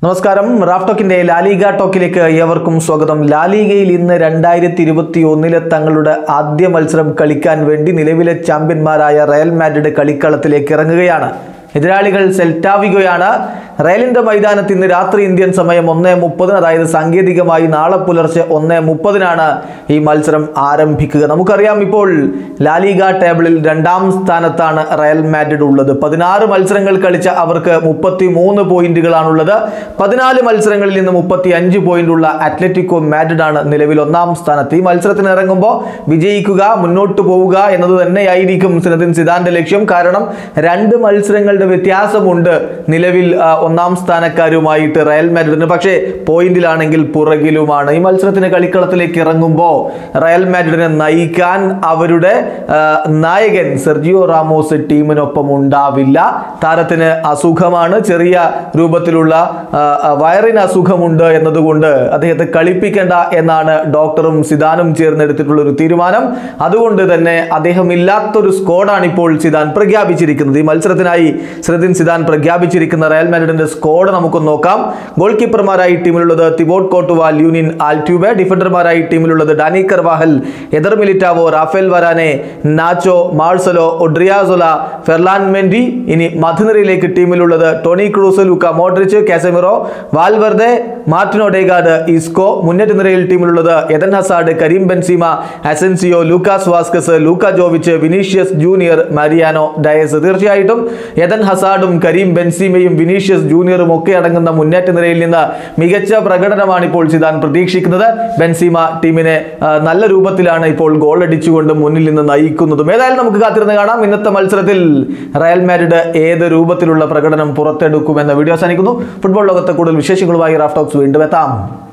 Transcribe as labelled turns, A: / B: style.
A: നമസ്കാരം Raf ടോക്കിന്റെ La Liga ടോക്കിലേക്ക് ഏവർക്കും സ്വാഗതം ലാലിഗയിൽ ഇന്ന് രണ്ടായിരത്തി ഇരുപത്തി ഒന്നിലെ തങ്ങളുടെ ആദ്യ മത്സരം കളിക്കാൻ വേണ്ടി നിലവിലെ ചാമ്പ്യന്മാരായ റയൽ മാഡ്രിഡ് കളിക്കളത്തിലേക്ക് ഇറങ്ങുകയാണ് എതിരാളികൾ സെൽറ്റാവിഗോയാണ് റയലിന്റെ മൈതാനത്ത് ഇന്ന് രാത്രി ഇന്ത്യൻ സമയം ഒന്നേ മുപ്പതിന് അതായത് സാങ്കേതികമായി നാളെ പുലർച്ചെ ഒന്നേ മുപ്പതിനാണ് ഈ മത്സരം ആരംഭിക്കുക നമുക്കറിയാം ഇപ്പോൾ ലാലിഗ ടേബിളിൽ രണ്ടാം സ്ഥാനത്താണ് റയൽ മാഡ്രിഡ് ഉള്ളത് പതിനാറ് മത്സരങ്ങൾ കളിച്ച അവർക്ക് മുപ്പത്തി മൂന്ന് പോയിന്റുകളാണുള്ളത് പതിനാല് മത്സരങ്ങളിൽ നിന്ന് മുപ്പത്തി അഞ്ച് പോയിന്റുള്ള അത്ലറ്റിക്കോ മാഡ്രിഡ് ആണ് നിലവിൽ ഒന്നാം സ്ഥാനത്ത് ഈ മത്സരത്തിന് ഇറങ്ങുമ്പോൾ വിജയിക്കുക മുന്നോട്ട് പോവുക എന്നത് തന്നെയായിരിക്കും സിനദിൻ സിദാന്റെ ലക്ഷ്യം കാരണം രണ്ട് മത്സരങ്ങളുടെ വ്യത്യാസമുണ്ട് നിലവിൽ ആ, ഒന്നാം സ്ഥാനക്കാരുമായിട്ട് റയൽ മാഡ്രിഡിന് പക്ഷേ പോയിന്റിലാണെങ്കിൽ പുറകിലുമാണ് ഈ മത്സരത്തിന് കളിക്കളത്തിലേക്ക് ഇറങ്ങുമ്പോൾ റയൽ മാഡ്രിഡിനെ നയിക്കാൻ അവരുടെ ആ, നായകൻ സെർജിയോ റാമോസ് ടീമിനൊപ്പം ഉണ്ടാവില്ല താരത്തിന് അസുഖമാണ് ചെറിയ രൂപത്തിലുള്ള ആ, ആ, വയറിന് അസുഖമുണ്ട് എന്നതുകൊണ്ട് അദ്ദേഹത്തെ കളിപ്പിക്കേണ്ട എന്നാണ് ഡോക്ടറും സിദാനും ചേർന്നെടുത്തിട്ടുള്ള ഒരു തീരുമാനം അതുകൊണ്ട് തന്നെ അദ്ദേഹം ഇല്ലാത്തൊരു സ്കോഡാണ് ഇപ്പോൾ സിദാൻ പ്രഖ്യാപിച്ചിരിക്കുന്നത് ഈ മത്സരത്തിനായി ശ്രദ്ധിൻ സിദാൻ പ്രഖ്യാപിച്ചിരിക്കുന്ന റയൽ മാഡ്രിഡിന്റെ സ്കോഡ് നമുക്ക് നോക്കാം ഗോൾ കീപ്പർമാരായി ടീമിലുള്ളത് തിബോട്ട് കോട്ടുവ ല്യൂനിൻ ആൽറ്റ്യൂബെ ഡിഫൻഡർമാരായി ടീമിലുള്ളത് Dani Carvajal Eder Militao Raphael Varane Nacho Marcelo Odriozola Ferland Mendy ഇനി മധ്യനിരയിലേക്ക് ടീമിലുള്ളത് Toni Kroos Luka Modric Casemiro Valverde Martin Odegaard Isco മുന്നേറ്റ നിരയിൽ ടീമിലുള്ളത് Eden Hazard Karim Benzema Asensio Lucas Vazquez Luka Jovic Vinicius Junior Mariano Diaz തീർച്ചയായിട്ടും Eden ഹസാഡും Kareem ബെൻസീമയും Vinicius ജൂനിയറും ഒക്കെ അടങ്ങുന്ന മുന്നേറ്റ നിരയിൽ നിന്ന് മികച്ച പ്രകടനമാണ് ഇപ്പോൾ സിദാൻ പ്രതീക്ഷിക്കുന്നത് ബെൻസീമ ടീമിനെ ആ, നല്ല രൂപത്തിലാണ് ഇപ്പോൾ ഗോൾ അടിച്ചുകൊണ്ട് മുന്നിൽ നിന്ന് നയിക്കുന്നതും ഏതായാലും നമുക്ക് കാത്തിരുന്ന് കാണാം ഇന്നത്തെ മത്സരത്തിൽ റയൽ മാഡ്രിഡ് ഏത് രൂപത്തിലുള്ള പ്രകടനം പുറത്തെടുക്കുമെന്ന വീഡിയോ അവസാനിക്കുന്നു ഫുട്ബോൾ ലോകത്തെ കൂടുതൽ വിശേഷങ്ങളുമായി റാഫ് ടോക്സ് വീണ്ടും എത്താം